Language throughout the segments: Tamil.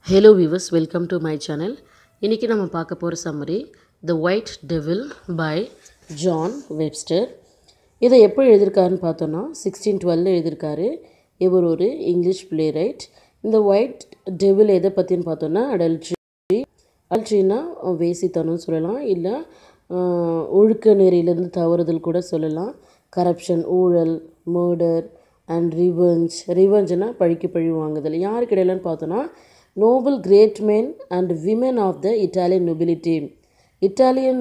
Hello viewers welcome to my channel இன்றைக்கி நம்ம பார்க்க போகிற summary the white devil by John Webster இதை எப்போ எழுதியிருக்காருன்னு பார்த்தோன்னா சிக்ஸ்டீன் டுவெல்ல எழுதியிருக்காரு இவர் ஒரு இங்கிலீஷ் பிளே ரைட் இந்த ஒயிட் டெவில் எதை பற்றின்னு பார்த்தோன்னா அடல்ட்ரி அடல்ட்ரினா வேசித்தனம் சொல்லலாம் இல்லை ஒழுக்க நெறியிலேருந்து தவறுதல் கூட சொல்லலாம் கரப்ஷன் ஊழல் மர்டர் அண்ட் ரிவெஞ்ச் ரிவெஞ்சுனா பழிக்கு பழி வாங்குதல் யாருக்கு இடையிலன்னு பார்த்தோன்னா noble great men and women of the Italian nobility Italian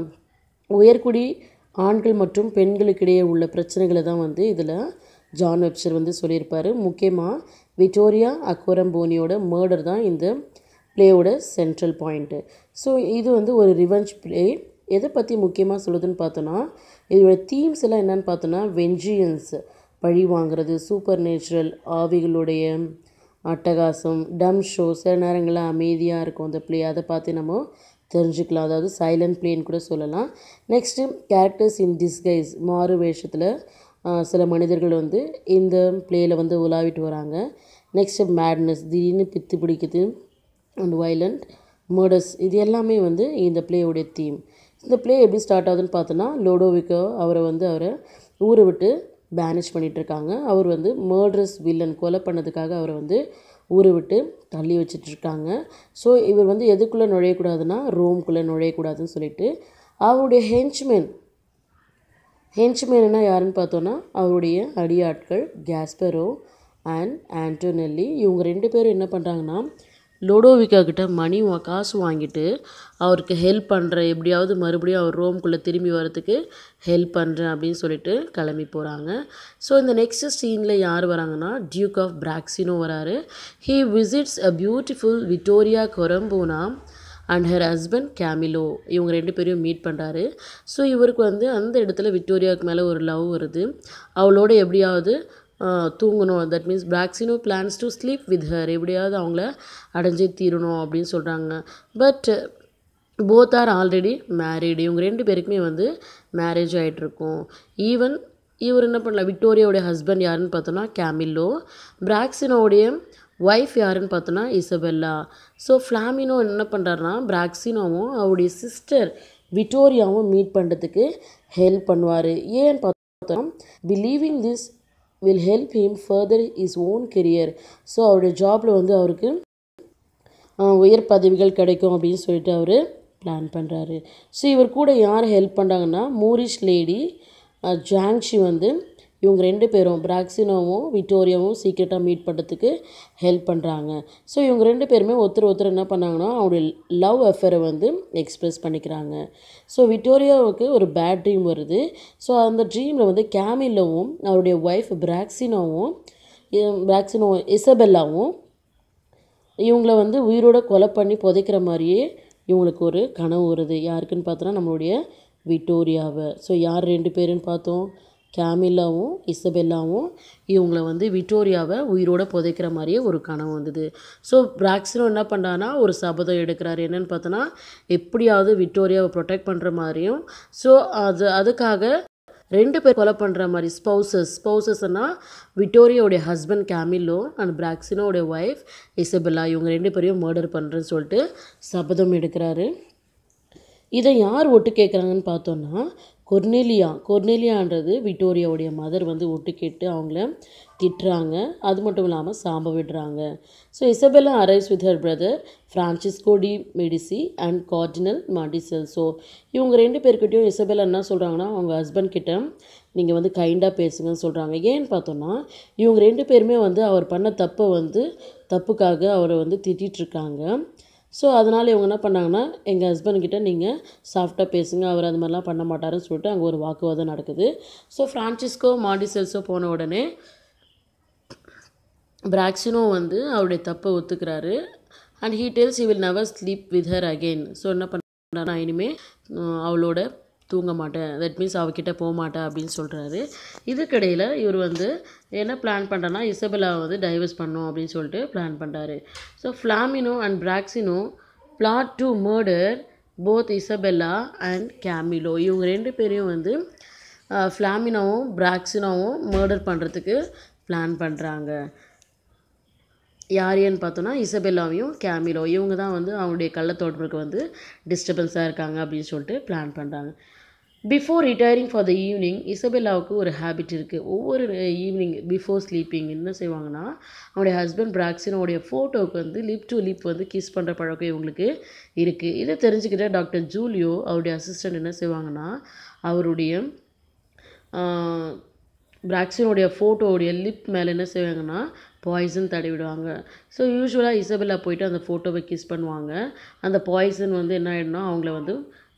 உயர்குடி ஆண்கள் மற்றும் பெண்களுக்கிடையே உள்ள பிரச்சனைகளை தான் வந்து இதில் ஜான் வெப்சர் வந்து சொல்லியிருப்பார் முக்கியமாக விக்டோரியா அக்கோரம்போனியோட மர்டர் தான் இந்த பிளேயோட சென்ட்ரல் பாயிண்ட்டு ஸோ இது வந்து ஒரு ரிவெஞ்ச் பிளே எதை பற்றி முக்கியமாக சொல்லுதுன்னு பார்த்தோன்னா இதோட தீம்ஸ் எல்லாம் என்னென்னு பார்த்தோன்னா வெஞ்சியன்ஸ் பழி வாங்குறது சூப்பர் நேச்சுரல் ஆவிகளுடைய அட்டகாசம் டம் ஷோ சில நேரங்களில் அமைதியாக இருக்கும் அந்த ப்ளே அதை பார்த்து நம்ம தெரிஞ்சுக்கலாம் அதாவது சைலண்ட் பிளேன்னு கூட சொல்லலாம் நெக்ஸ்ட்டு கேரக்டர்ஸ் இன் டிஸ்கைஸ் மாறு வேஷத்தில் சில மனிதர்கள் வந்து இந்த ப்ளேயில் வந்து உலாவிட்டு வராங்க நெக்ஸ்ட்டு மேட்னஸ் திடீர்னு பித்து பிடிக்குது அண்ட் வைலண்ட் மர்டர்ஸ் இது எல்லாமே வந்து இந்த ப்ளேயோடைய தீம் இந்த ப்ளே எப்படி ஸ்டார்ட் ஆகுதுன்னு பார்த்தோன்னா லோடோவிக்கோ அவரை வந்து அவரை ஊரை விட்டு பேனிஷ் பண்ணிகிட்ருக்காங்க அவர் வந்து மர்டரஸ் வில்லன் கொலை பண்ணதுக்காக அவரை வந்து ஊரை விட்டு தள்ளி வச்சிட்ருக்காங்க ஸோ இவர் வந்து எதுக்குள்ளே நுழையக்கூடாதுன்னா ரோம்குள்ளே நுழையக்கூடாதுன்னு சொல்லிட்டு அவருடைய ஹென்ச்மென் ஹென்ச்மென்னா யாருன்னு பார்த்தோன்னா அவருடைய அடியாட்கள் கேஸ்பரோ அண்ட் ஆண்டோனெல்லி இவங்க ரெண்டு பேரும் என்ன பண்ணுறாங்கன்னா லோடோவிக்கா கிட்ட மணி காசு வாங்கிட்டு அவருக்கு ஹெல்ப் பண்ணுறேன் எப்படியாவது மறுபடியும் அவர் ரோம்குள்ளே திரும்பி வரத்துக்கு ஹெல்ப் பண்ணுறேன் அப்படின்னு சொல்லிட்டு கிளம்பி போகிறாங்க ஸோ இந்த நெக்ஸ்ட் சீனில் யார் வராங்கன்னா டியூக் ஆஃப் பிராக்சினோ வராரு he visits a beautiful Vittoria Corombona and her husband Camillo இவங்க ரெண்டு பேரையும் மீட் பண்ணுறாரு ஸோ இவருக்கு வந்து அந்த இடத்துல விக்டோரியாவுக்கு மேலே ஒரு லவ் வருது அவளோட எப்படியாவது தூங்கணும் that means Bracciano plans to sleep with her எப்படியாவது அவங்கள அடைஞ்சே தீரணும் அப்படின்னு சொல்கிறாங்க but both are already married இவங்க ரெண்டு பேருக்குமே வந்து மேரேஜ் ஆகிட்ருக்கும் ஈவன் இவர் என்ன பண்ணலாம் விக்டோரியாவுடைய ஹஸ்பண்ட் யாருன்னு பார்த்தோன்னா கேமில்லோ பிராக்சினோடைய ஒய்ஃப் யாருன்னு பார்த்தோன்னா இசபெல்லா ஸோ ஃப்ளாமினோ என்ன பண்ணுறாருனா பிராக்சினோவும் அவருடைய சிஸ்டர் விக்டோரியாவும் மீட் பண்ணுறதுக்கு ஹெல்ப் பண்ணுவார் ஏன்னு பார்த்தோம் believing this will help him further his own career so அவருடைய ஜாபில் வந்து அவருக்கு உயர் பதவிகள் கிடைக்கும் அப்படின்னு சொல்லிட்டு அவர் பிளான் பண்ணுறாரு ஸோ இவர் கூட யார் ஹெல்ப் பண்ணுறாங்கன்னா மூரிஷ் லேடி ஜாங்ஷி வந்து இவங்க ரெண்டு பேரும் பிராக்சினோவும் விக்டோரியாவும் சீக்கிரட்டாக மீட் பண்ணுறதுக்கு ஹெல்ப் பண்ணுறாங்க ஸோ இவங்க ரெண்டு பேருமே ஒருத்தர் ஒருத்தர் என்ன பண்ணாங்கன்னா அவருடைய லவ் அஃபேரை வந்து எக்ஸ்ப்ரெஸ் பண்ணிக்கிறாங்க ஸோ விக்டோரியாவுக்கு ஒரு பேட் ட்ரீம் வருது ஸோ அந்த ட்ரீமில் வந்து கேமிலோவும் அவருடைய ஒய்ஃப் பிராக்சினோவும் பிராக்சினோ இசபெல்லாவும் இவங்கள வந்து உயிரோட கொலை பண்ணி புதைக்கிற மாதிரியே இவங்களுக்கு ஒரு கனவு வருது யாருக்குன்னு பார்த்தோன்னா நம்மளுடைய விக்டோரியாவை ஸோ யார் ரெண்டு பேருன்னு பார்த்தோம் கேமில்லாவும் இசபெல்லாவும் இவங்கள வந்து விக்டோரியாவை உயிரோடு புதைக்கிற மாதிரியே ஒரு கனவு வந்தது ஸோ பிராக்சினோ என்ன பண்ணுறான்னா ஒரு சபதம் எடுக்கிறாரு என்னென்னு பார்த்தோன்னா எப்படியாவது விக்டோரியாவை ப்ரொடெக்ட் பண்ணுற மாதிரியும் ஸோ அது அதுக்காக ரெண்டு பேர் கொலை பண்ணுற மாதிரி ஸ்பௌசஸ் ஸ்பௌசஸ்னால் விக்டோரியாவுடைய ஹஸ்பண்ட் கேமில்லோ அண்ட் பிராக்சினோடைய ஒய்ஃப் இசபெல்லா இவங்க ரெண்டு பேரையும் மர்டர் பண்ணுறேன்னு சொல்லிட்டு சபதம் எடுக்கிறாரு இதை யார் ஒட்டு கேட்குறாங்கன்னு பார்த்தோன்னா கொர்னேலியா கொர்னேலியான்றது விக்டோரியாவுடைய மதர் வந்து ஒட்டு கேட்டு அவங்கள திட்டுறாங்க அது மட்டும் இல்லாமல் சாம்ப விடுறாங்க so Isabella arrives with her brother Francisco de Medici and cardinal Monticelso so இவங்க ரெண்டு பேர்கிட்டையும் இசபெல்லா என்ன சொல்கிறாங்கன்னா அவங்க ஹஸ்பண்ட் கிட்ட நீங்கள் வந்து கைண்டாக பேசுங்கன்னு சொல்கிறாங்க ஏன்னு பார்த்தோன்னா இவங்க ரெண்டு பேருமே வந்து அவர் பண்ண தப்பை வந்து தப்புக்காக அவரை வந்து திட்டிகிட்ருக்காங்க ஸோ அதனால் இவங்க என்ன பண்ணாங்கன்னா எங்கள் ஹஸ்பண்ட்கிட்ட நீங்கள் சாஃப்டாக பேசுங்க அவர் அது மாதிரிலாம் பண்ண மாட்டாருன்னு சொல்லிட்டு அங்கே ஒரு வாக்குவாதம் நடக்குது ஸோ ஃப்ரான்சிஸ்கோ மாடிசெல்ஸோ போன உடனே பிராக்சினோ வந்து அவருடைய தப்பை ஒத்துக்கிறாரு and he tells he will never sleep with her again so என்ன பண்ணுறா நான் இனிமேல் அவளோட தூங்க மாட்டேன் தட் மீன்ஸ் அவகிட்ட போக மாட்டேன் அப்படின்னு சொல்கிறாரு இதுக்கிடையில் இவர் வந்து என்ன பிளான் பண்ணுறேன்னா இசபெல்லாவை வந்து டைவர்ஸ் பண்ணும் அப்படின்னு சொல்லிட்டு பிளான் பண்ணுறாரு so Flamineo and Bracciano plot to murder both Isabella and Camillo இவங்க ரெண்டு பேரையும் வந்து ஃப்ளாமினோவும் பிராக்சினோவும் மர்டர் பண்ணுறதுக்கு பிளான் பண்ணுறாங்க யாரையும் பார்த்தோன்னா இசபெல்லாவையும் கேமிலோ இவங்க தான் வந்து அவங்களுடைய கள்ளத்தோட்டத்துக்கு வந்து டிஸ்டர்பன்ஸாக இருக்காங்க அப்படின்னு சொல்லிட்டு பிளான் பண்ணுறாங்க before retiring for the evening இசபெல்லாவுக்கு ஒரு ஹேபிட் இருக்குது ஒவ்வொரு ஈவினிங் பிஃபோர் ஸ்லீப்பிங் என்ன செய்வாங்கன்னா அவங்களுடைய ஹஸ்பண்ட் பிராக்சினோடைய ஃபோட்டோவுக்கு வந்து லிப் டு லிப் வந்து கிஸ் பண்ணுற பழக்கம் இவங்களுக்கு இருக்குது இதை தெரிஞ்சுக்கிட்ட டாக்டர் ஜூலியோ அவருடைய அசிஸ்டன்ட் என்ன செய்வாங்கன்னா அவருடைய பிராக்சினுடைய ஃபோட்டோவுடைய லிப் மேலே என்ன செய்வாங்கன்னா பாய்சன் தடவிடுவாங்க ஸோ யூஸ்வலாக இசபெல்லா போயிட்டு அந்த ஃபோட்டோவை கிஸ் பண்ணுவாங்க அந்த பாய்சன் வந்து என்ன ஆகிடும்னா அவங்கள வந்து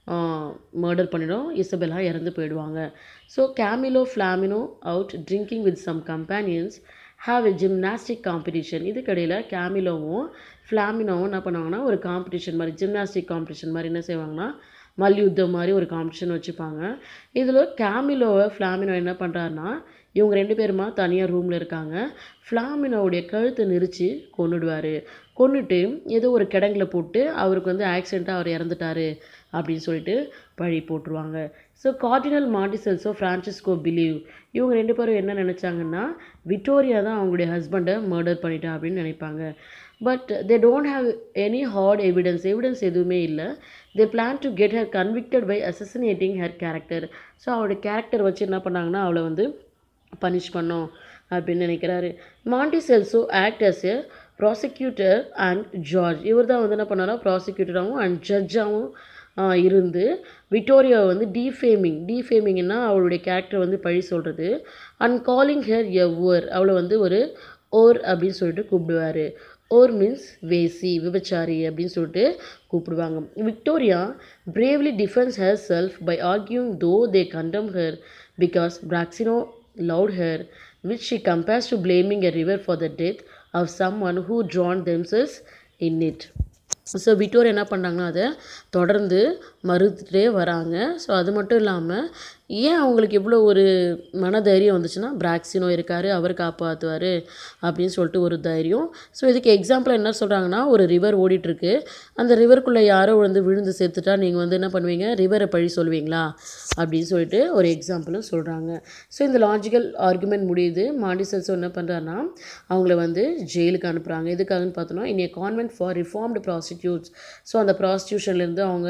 மர்டர் பண்ணிடும் இசபெல்லா இறந்து போயிடுவாங்க so Camillo Flamineo out drinking with some companions have a gymnastic competition இதுக்கடையில் கேமிலோவும் ஃப்ளாமினோவும் என்ன பண்ணுவாங்கன்னா ஒரு காம்படிஷன் மாதிரி ஜிம்னாஸ்டிக் காம்படிஷன் மாதிரி என்ன செய்வாங்கன்னா மல்யுத்தம் மாதிரி ஒரு காம்படிஷன் வச்சுப்பாங்க இதில் கேமிலோவை ஃப்ளாமினோ என்ன பண்ணுறாருன்னா இவங்க ரெண்டு பேருமா தனியாக ரூமில் இருக்காங்க ஃப்ளாமினோவுடைய கழுத்தை நெரிச்சு கொன்னுடுவார் கொன்னுட்டு ஏதோ ஒரு கிடங்குல போட்டு அவருக்கு வந்து ஆக்சிடெண்ட்டாக அவர் இறந்துட்டாரு அப்படின்னு சொல்லிட்டு பழி போட்டுருவாங்க so cardinal Monticelso Francisco believe இவங்க ரெண்டு பேரும் என்ன நினச்சாங்கன்னா விக்டோரியா தான் அவங்களுடைய ஹஸ்பண்டை மர்டர் பண்ணிட்டா அப்படின்னு நினைப்பாங்க but they don't have any hard evidence evidence எதுவுமே இல்லை they plan to get her convicted by assassinating her character so அவருடைய கேரக்டர் வச்சு என்ன பண்ணாங்கன்னா அவளை வந்து பனிஷ் பண்ணோம் அப்படின்னு நினைக்கிறாரு Monticelso act as a prosecutor and charge இவர் தான் வந்து என்ன பண்ணாரா ப்ராசிக்யூட்டராகவும் அண்ட் ஜட்ஜாகவும் இருந்து விக்டோரியாவை வந்து டீஃபேமிங் டீஃபேமிங்னா அவளுடைய கேரக்டர் வந்து பழி சொல்கிறது and calling her a whore அவளை வந்து ஒரு ஓர் அப்படின்னு சொல்லிட்டு கூப்பிடுவார் ஓர் மீன்ஸ் வேசி விபச்சாரி அப்படின்னு சொல்லிட்டு கூப்பிடுவாங்க Vittoria bravely defends herself by arguing though they condemn her because Bracciano loved her, which she compares to blaming a river for the death of someone who drowned themselves in it. So விட்டோர் என்ன பண்ணாங்கன்னா அதை தொடர்ந்து மறுத்துட்டே வராங்க ஸோ அது மட்டும் இல்லாமல் ஏன் அவங்களுக்கு இவ்வளோ ஒரு மனதைரியம் வந்துச்சுன்னா பிராக்சினோ இருக்கார் அவர் காப்பாற்றுவார் அப்படின்னு சொல்லிட்டு ஒரு தைரியம் ஸோ இதுக்கு எக்ஸாம்பிள் என்ன சொல்கிறாங்கன்னா ஒரு ரிவர் ஓடிட்டுருக்கு அந்த ரிவருக்குள்ளே யாரோ வந்து விழுந்து சேர்த்துட்டா நீங்கள் வந்து என்ன பண்ணுவீங்க ரிவரை பழி சொல்வீங்களா அப்படின்னு சொல்லிட்டு ஒரு எக்ஸாம்பிளும் சொல்கிறாங்க ஸோ இந்த லாஜிக்கல் ஆர்குமெண்ட் முடியுது மாண்டிசல்ஸ் என்ன பண்ணுறாருன்னா அவங்கள வந்து ஜெயிலுக்கு அனுப்புகிறாங்க எதுக்காகன்னு பார்த்தோன்னா in a convent for reformed prostitutes so அந்த ப்ராஸ்டியூஷன்லேருந்து அவங்க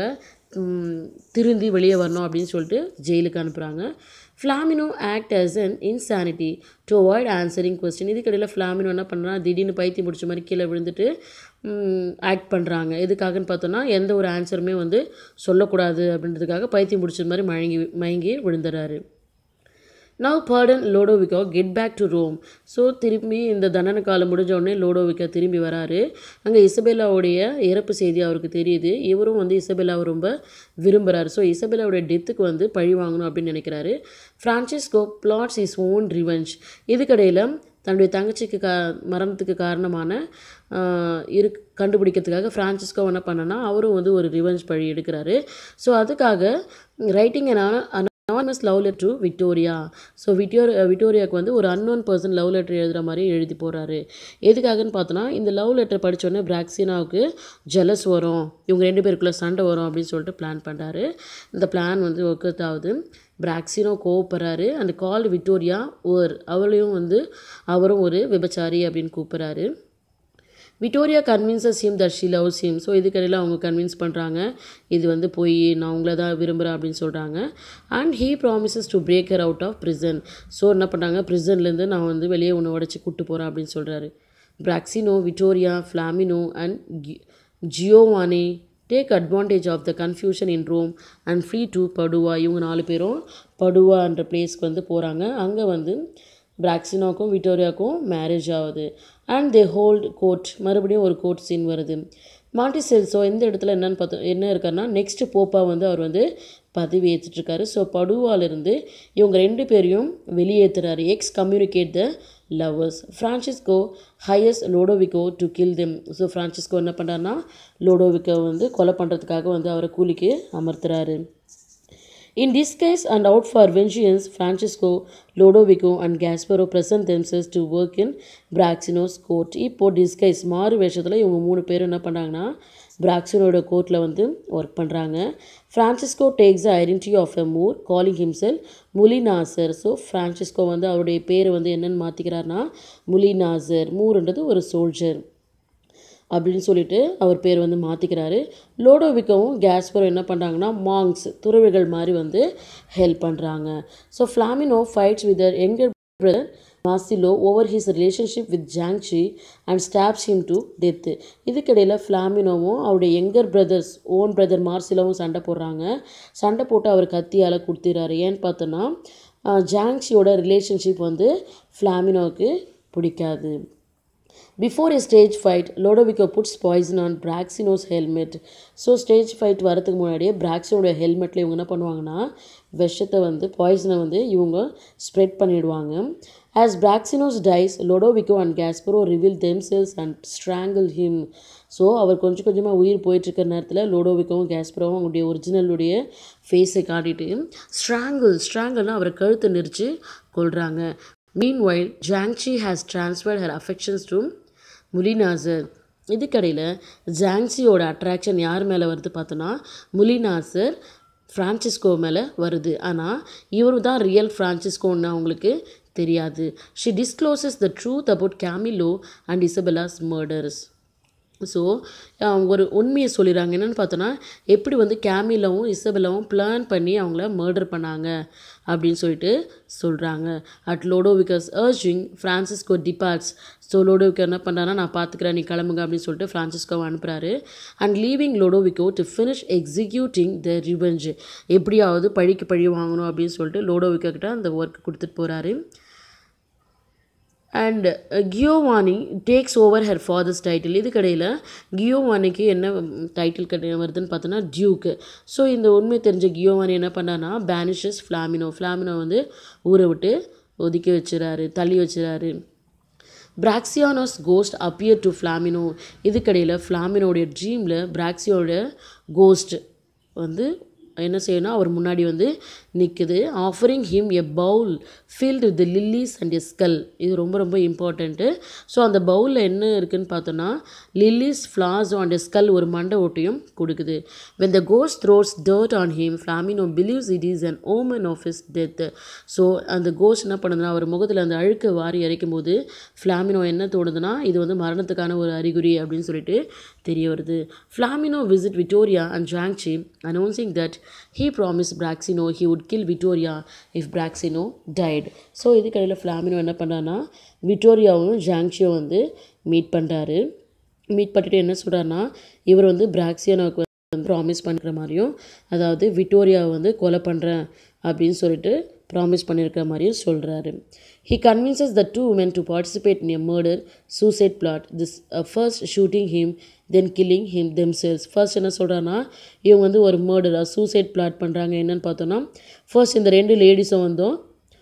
திருந்தி வெளியே வரணும் அப்படின்னு சொல்லிட்டு ஜெயிலுக்கு அனுப்புகிறாங்க Flamineo act as an insanity to avoid answering question இதுக்கடையில் ஃப்ளாமினோ என்ன பண்ணுறா திடீர்னு பைத்தியம் முடிச்ச மாதிரி கீழே விழுந்துட்டு ஆக்ட் பண்ணுறாங்க எதுக்காகன்னு பார்த்தோன்னா எந்த ஒரு ஆன்சருமே வந்து சொல்லக்கூடாது அப்படின்றதுக்காக பைத்தியம் முடிச்ச மாதிரி மயங்கி மயங்கி விழுந்துறாரு now pardon Lodovico get back to Rome so திரும்பி இந்த தண்டனை காலம் முடிஞ்ச உடனே லோடோவிக்கா திரும்பி வராரு அங்கே இசபெல்லாவுடைய இறப்பு செய்தி அவருக்கு தெரியுது இவரும் வந்து இசபெல்லாவை ரொம்ப விரும்புகிறாரு ஸோ இசபெல்லாவுடைய டெத்துக்கு வந்து பழி வாங்கணும் அப்படின்னு நினைக்கிறாரு Francisco plots his own revenge இதுக்கடையில் தன்னுடைய தங்கச்சிக்கு கா மரணத்துக்கு காரணமான இரு கண்டுபிடிக்கிறதுக்காக ஃப்ரான்சிஸ்கோ என்ன பண்ணனா அவரும் வந்து ஒரு ரிவெஞ்ச் பழி எடுக்கிறாரு ஸோ அதுக்காக writing anonymous love letter to Vittoria so விக்டோர் விக்டோரியாவுக்கு வந்து ஒரு அன்னோன் பர்சன் லவ் லெட்டர் எழுதுகிற மாதிரி எழுதி போகிறாரு எதுக்காகன்னு பார்த்தோன்னா இந்த லவ் லெட்டர் படித்தோடனே பிராக்சினாவுக்கு ஜெலஸ் வரும் இவங்க ரெண்டு பேருக்குள்ளே சண்டை வரும் அப்படின்னு சொல்லிட்டு பிளான் பண்ணுறாரு இந்த பிளான் வந்து ஒர்க் அவுட் ஆகுது பிராக்சினோ கோவப்படுறாரு அந்த கால் விக்டோரியா ஓர் அவளையும் வந்து அவரும் ஒரு விபச்சாரி அப்படின்னு கூப்பிட்றாரு Vittoria convinces him that she loves him so இதுக்கடையில் அவங்க கன்வின்ஸ் பண்ணுறாங்க இது வந்து போய் நான் உங்களை தான் விரும்புகிறேன் அப்படின்னு சொல்கிறாங்க and he promises to break her out of prison so என்ன பண்ணாங்க ப்ரிசன்லேருந்து நான் வந்து வெளியே உன்னை உடச்சி கூப்பிட்டு போகிறேன் அப்படின்னு சொல்கிறாரு Bracciano Vittoria Flamineo and Giovanni take advantage of the confusion in Rome and flee to Padua இவங்க நாலு பேரும் படுவான்ற பிளேஸ்க்கு வந்து போகிறாங்க அங்கே வந்து பிராக்சினோக்கும் விக்டோரியாவுக்கும் மேரேஜ் ஆகுது அண்ட் தே ஹோல்ட் கோர்ட் மறுபடியும் ஒரு கோர்ட் சீன் வருது மாண்டி செல்ஸோ எந்த இடத்துல என்னன்னு பார்த்தோம் என்ன இருக்காருன்னா நெக்ஸ்ட் போப்பாக வந்து அவர் வந்து பதவி ஏற்றுட்ருக்காரு ஸோ படுவாலிருந்து இவங்க ரெண்டு பேரையும் வெளியேற்றுறாரு excommunicate the lovers Francisco hires Lodovico to kill them so Francisco என்ன பண்ணுறாருன்னா லோடோவிக்கோ வந்து கொலை பண்ணுறதுக்காக வந்து அவரை கூலிக்கு அமர்த்துறாரு In disguise and out for vengeance, Francisco, Lodovico and Gasparo present themselves to work in Braxino's court. இப்போ டிஸ்கைஸ் மாறு வேஷத்தில் இவங்க மூணு பேர் என்ன பண்ணுறாங்கன்னா பிராக்சினோட கோர்ட்டில் வந்து ஒர்க் பண்ணுறாங்க Francisco takes the identity of a Moor calling himself Mulinassar so Francisco வந்து அவருடைய பேரை வந்து என்னென்னு மாற்றிக்கிறாருன்னா முலிநாசர் மூர்ன்றது ஒரு சோல்ஜர் அப்படின்னு சொல்லிட்டு அவர் பேர் வந்து மாற்றிக்கிறாரு லோடோவிக்கவும் கேஸ்பரும் என்ன பண்ணுறாங்கன்னா மாங்ஸ் துறவிகள் மாதிரி வந்து ஹெல்ப் பண்ணுறாங்க so Flamineo fights with younger brother Marcello over his relationship with Zanche and stabs him to death இதுக்கிடையில் ஃப்ளாமினோவும் அவருடைய யங்கர் பிரதர்ஸ் ஓன் பிரதர் மார்சிலோவும் சண்டை போடுறாங்க சண்டை போட்டு அவர் கத்தியால் கொடுத்துறாரு ஏன்னு பார்த்தோன்னா ஜாங்ஷியோட ரிலேஷன்ஷிப் வந்து ஃப்ளாமினோவுக்கு பிடிக்காது before a stage fight Lodovico puts poison on Bracciano's helmet so stage fight வரதுக்கு முன்னாடியே பிராக்சினோட ஹெல்மெட்டில் இவங்க என்ன பண்ணுவாங்கன்னா விஷத்தை வந்து பாய்சனை வந்து இவங்க ஸ்ப்ரெட் பண்ணிடுவாங்க as Bracciano's dies Lodovico and Gasparo reveal themselves and strangle him so அவர் கொஞ்சம் கொஞ்சமாக உயிர் போயிட்டுருக்க நேரத்தில் லோடோவிக்கவும் கேஸ்பரோவும் அவங்களுடைய ஒரிஜினலுடைய ஃபேஸை காட்டிட்டு ஸ்ட்ராங்கிள் ஸ்ட்ராங்கிள்னா அவரை கழுத்தை நெரிச்சு கொள்கிறாங்க meanwhile Zanche has transferred her affections to Mulinassar இதுக்கடையில் ஜாங்ஸியோட அட்ராக்ஷன் யார் மேலே வருது பார்த்தோன்னா முலிநாசர் ஃப்ரான்சிஸ்கோ மேலே வருது ஆனால் இவரு தான் ரியல் ஃப்ரான்சிஸ்கோன்னு அவங்களுக்கு தெரியாது she discloses the truth about Camillo and Isabella's murders so ஒரு உண்மையை சொல்லிடுறாங்க என்னென்னு பார்த்தோன்னா எப்படி வந்து கேமிலாவும் இசபெல்லாவும் பிளான் பண்ணி அவங்கள மர்டர் பண்ணாங்க அப்படின்னு சொல்லிட்டு சொல்கிறாங்க at Lodovico's urging Francisco departs so Lodovico என்ன பண்ணுறாங்கன்னா நான் பார்த்துக்கிறேன் நீ கிளம்புங்க அப்படின்னு சொல்லிட்டு ஃப்ரான்சிஸ்கோவை அனுப்புகிறாரு and leaving Lodovico to finish executing the revenge எப்படியாவது பழிக்கு பழி வாங்கணும் அப்படின்னு சொல்லிட்டு லோடோவிக்கோ கிட்ட அந்த ஒர்க் கொடுத்துட்டு போகிறாரு and Giovanni takes over her father's title இதுக்கடையில் கியோவானிக்கு என்ன டைட்டில் கிடை வருதுன்னு பார்த்தோன்னா டியூக்கு ஸோ இந்த உண்மை தெரிஞ்ச கியோவானி என்ன பண்ணான்னா பேனிஷஸ் ஃப்ளாமினோ ஃப்ளாமினோ வந்து ஊரை விட்டு ஒதுக்கி வச்சுறாரு தள்ளி வச்சுறாரு Bracciano's ghost appear to Flamineo இதுக்கடையில் ஃப்ளாமினோடைய ட்ரீமில் பிராக்சியோட கோஸ்ட் வந்து என்ன செய்யணும் அவர் முன்னாடி வந்து நிற்குது offering him a bowl filled with lilies and a skull இது ரொம்ப ரொம்ப இம்பார்ட்டண்ட்டு ஸோ அந்த பவுலில் என்ன இருக்குதுன்னு பார்த்தோன்னா lilies flowers and a skull ஒரு மண்டை ஓட்டையும் கொடுக்குது when the ghost throws dirt on him Flamineo believes it is an omen of his death so அந்த கோஸ்ட் என்ன பண்ணுதுன்னா அவர் முகத்தில் அந்த அழுக்கை வாரி இறைக்கும் போது ஃப்ளாமினோ என்ன தோணுதுன்னா இது வந்து மரணத்துக்கான ஒரு அறிகுறி அப்படின்னு சொல்லிட்டு தெரிய வருது Flamineo visit Vittoria and Zanche announcing that he promise Bracciano he would kill Vittoria if Bracciano died so இதுக்கடையில் ஃப்ளாமினோ என்ன பண்ணுறான்னா விட்டோரியாவும் ஜாங்ஷியும் வந்து மீட் பண்ணுறாரு மீட் பண்ணிட்டு என்ன சொல்கிறாருன்னா இவர் வந்து பிராக்சியானோவுக்கு வந்து ப்ராமிஸ் பண்ணுற மாதிரியும் அதாவது விட்டோரியாவை வந்து கொலை பண்ணுறேன் அப்படின்னு சொல்லிட்டு ப்ராமிஸ் பண்ணியிருக்கிற மாதிரியும் சொல்கிறாரு he convinces the two woman to participate in a murder suicide plot this first shooting him then killing him themselves first என்ன சொல்கிறான்னா இவங்க வந்து ஒரு மர்டராக சூசைட் பிளாட் பண்ணுறாங்க என்னன்னு பார்த்தோன்னா ஃபர்ஸ்ட் இந்த ரெண்டு லேடிஸும் வந்தோம்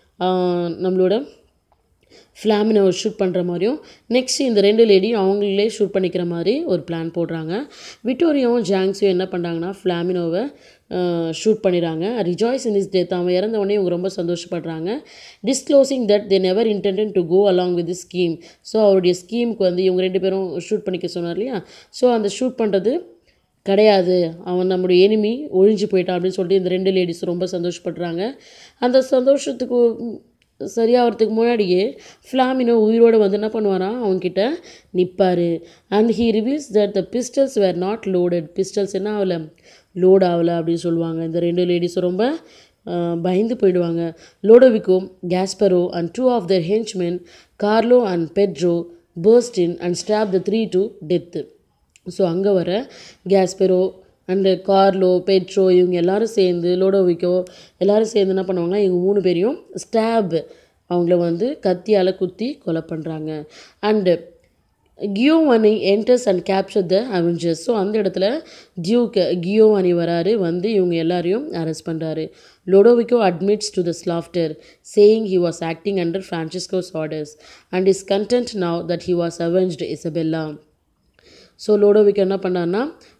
நம்மளோட ஃப்ளாமினை ஷூட் பண்ணுற மாதிரியும் நெக்ஸ்ட் இந்த ரெண்டு லேடியும் அவங்களே ஷூட் பண்ணிக்கிற மாதிரி ஒரு பிளான் போடுறாங்க விட்டோரியாவும் ஜாங்ஸியும் என்ன பண்ணுறாங்கன்னா ஃப்ளாமினோவை ஷூட் பண்ணிடுறாங்க ரிஜாய்ஸ் இன் இஸ் டெத் அவன் இறந்த உடனே இவங்க ரொம்ப சந்தோஷப்படுறாங்க disclosing that they never intended to go along with scheme so அவருடைய ஸ்கீமுக்கு வந்து இவங்க ரெண்டு பேரும் ஷூட் பண்ணிக்க சொன்னார் இல்லையா ஸோ அந்த ஷூட் பண்ணுறது கிடையாது அவன் நம்முடைய எனிமி ஒழிஞ்சு போயிட்டான் அப்படின்னு சொல்லிட்டு இந்த ரெண்டு லேடிஸ் ரொம்ப சந்தோஷப்படுறாங்க அந்த சந்தோஷத்துக்கு சரியாகிறதுக்கு முன்னாடியே ஃப்ளாமினோ உயிரோடு வந்து என்ன பண்ணுவாராம் அவங்கக்கிட்ட நிற்பார் and he reveals that the pistols were not loaded pistols என்ன ஆகலை லோட் ஆகலை அப்படின்னு சொல்லுவாங்க இந்த ரெண்டு லேடிஸும் ரொம்ப பயந்து போயிடுவாங்க Lodovico Gasparo and two of their henchmen Carlo and Pedro burst in and stab the three to death so அங்கே வர கேஸ்பெரோ அண்டு கார்லோ பெட்ரோ இவங்க எல்லாரும் சேர்ந்து லோடோவிக்கோ எல்லாரும் சேர்ந்து என்ன பண்ணுவாங்கன்னா இவங்க மூணு பேரையும் ஸ்டாப் அவங்கள வந்து கத்தியால் குத்தி கொலை பண்ணுறாங்க and Giovanni enters and capture the avengers so அந்த இடத்துல டியூக் கியோவானி வராரு வந்து இவங்க எல்லாரையும் அரெஸ்ட் பண்ணுறாரு Lodovico admits to the slaughter saying he was acting under Francisco's orders and is content now that he was avenged Isabella so Lodovico என்ன பண்ணார்னா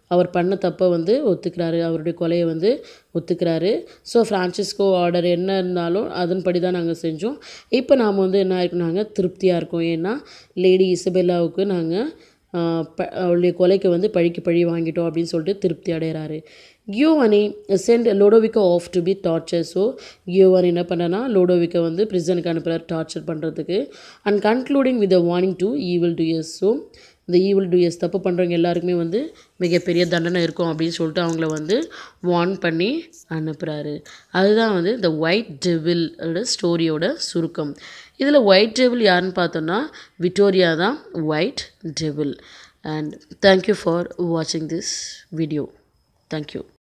அவர் பண்ண தப்பை வந்து ஒத்துக்கிறாரு அவருடைய கொலையை வந்து ஒத்துக்கிறாரு ஸோ ஃப்ரான்சிஸ்கோ ஆர்டர் என்ன இருந்தாலும் அதன்படி தான் நாங்கள் செஞ்சோம் இப்போ நாம் வந்து என்ன ஆயிருக்கோம் நாங்கள் திருப்தியாக இருக்கோம் ஏன்னா லேடி இசபெல்லாவுக்கு நாங்கள் ப அவளுடைய கொலைக்கு வந்து பழிக்கு பழி வாங்கிட்டோம் அப்படின்னு சொல்லிட்டு திருப்தி அடைகிறாரு Giovanni sent Lodovico off to be torture so Giovanni என்ன பண்ணனா லோடோவிக்கா வந்து பிரிசனுக்கு அனுப்புகிறார் டார்ச்சர் பண்ணுறதுக்கு and concluding with a warning to evil doers so இந்த ஈவில் டூயர்ஸ் தப்பு பண்ணுறவங்க எல்லாருக்குமே வந்து மிகப்பெரிய தண்டனை இருக்கும் அப்படின்னு சொல்லிட்டு அவங்கள வந்து வார்ன் பண்ணி அனுப்புகிறாரு அதுதான் வந்து இந்த ஒயிட் டெவிலோட ஸ்டோரியோட சுருக்கம் இதில் ஒயிட் டெவில் யாருன்னு பார்த்தோன்னா விக்டோரியா தான் white devil and thank you for வாட்சிங் திஸ் வீடியோ தேங்க்யூ